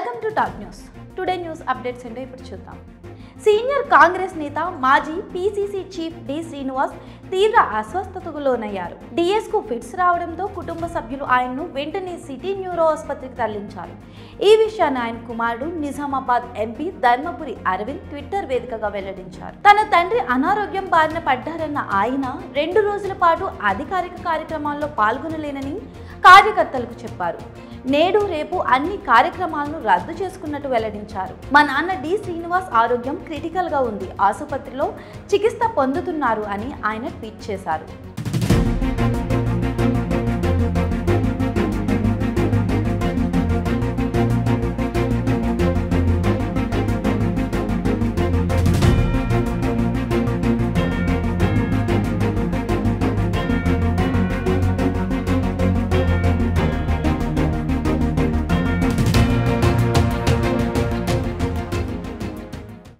welcome to top news today news updates ఏంటో ఇప్పుడు చూద్దాం సీనియర్ కాంగ్రెస్ నేత మాజీ పీసీసీ చీఫ్ డి శ్రీనివాస్ తీవ్ర అస్వస్థతకు లోనయ్యారు డిఎస్ కు ఫిట్స్ రావడంతో కుటుంబ సభ్యులు ఆయన్ను వెంటనే సిటీ న్యూరో ఆసుపత్రికి తరలించారు ఈ విషయాన్ని ఆయన కుమారుడు నిజామాబాద్ ఎంపీ ధర్మపురి అరవింద్ ట్విట్టర్ వేదికగా వెల్లడించారు తన తండ్రి అనారోగ్యం బారిన పడ్డారన్న ఆయన రెండు రోజుల పాటు అధికారిక కార్యక్రమాల్లో పాల్గొనలేనని కార్యకర్తలకు చెప్పారు నేడు రేపు అన్ని కార్యక్రమాలను రద్దు చేసుకున్నట్టు వెల్లడించారు మా నాన్న డి శ్రీనివాస్ ఆరోగ్యం క్రిటికల్ గా ఉంది ఆసుపత్రిలో చికిత్స పొందుతున్నారు అని ఆయన ట్వీట్ చేశారు